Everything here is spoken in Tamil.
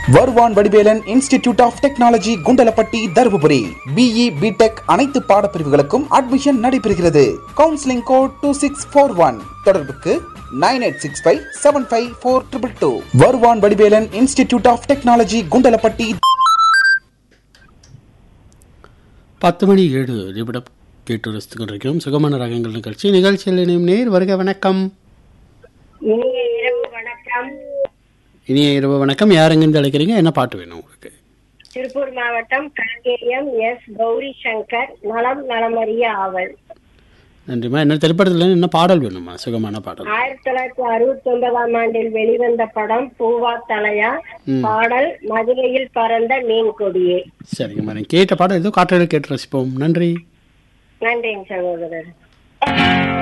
வருவான் Vadivelan institute of technology Kundalapatti Dharmapuri BE BTech அனைத்து பாடப்பிரிவுகளுக்கும் அட்மிஷன் நடைபெறுகிறது counselling code two six four one தொடர்புக்கு nine eight six five seven five four triple two Varuvan Vadivelan institute of technology Kundalapatti பத்து மணி ஏழு நிமிடம் கேட்டு ரசித்துக் கொண்டிருக்கிறோம் சுகமான ரகங்கள் நிகழ்ச்சி நிகழ்ச்சியில் இணையும் நேர் வருக வணக்கம் இனிய இரவு வணக்கம் இனிய இரவு வணக்கம் யார் எங்கிருந்து அழைக்கிறீங்க என்ன பாட்டு வேணும் உங்களுக்கு திருப்பூர் மாவட்டம் காங்கேயம் எஸ் கௌரி சங்கர் நலம் நலமறிய ஆவல் நன்றிம்மா என்ன திரைப்படத்தில் என்ன பாடல் வேணுமா சுகமான பாடல் ஆயிரத்தி தொள்ளாயிரத்தி அறுபத்தி ஒன்பதாம் ஆண்டில் வெளிவந்த படம் பூவா தலையா பாடல் மதுரையில் பறந்த மீன் கொடியே சரிங்கம்மா நீங்கள் கேட்ட பாடல் ஏதோ காற்றலை கேட்டு ரசிப்போம் நன்றி நன்றிங்க சகோதரர்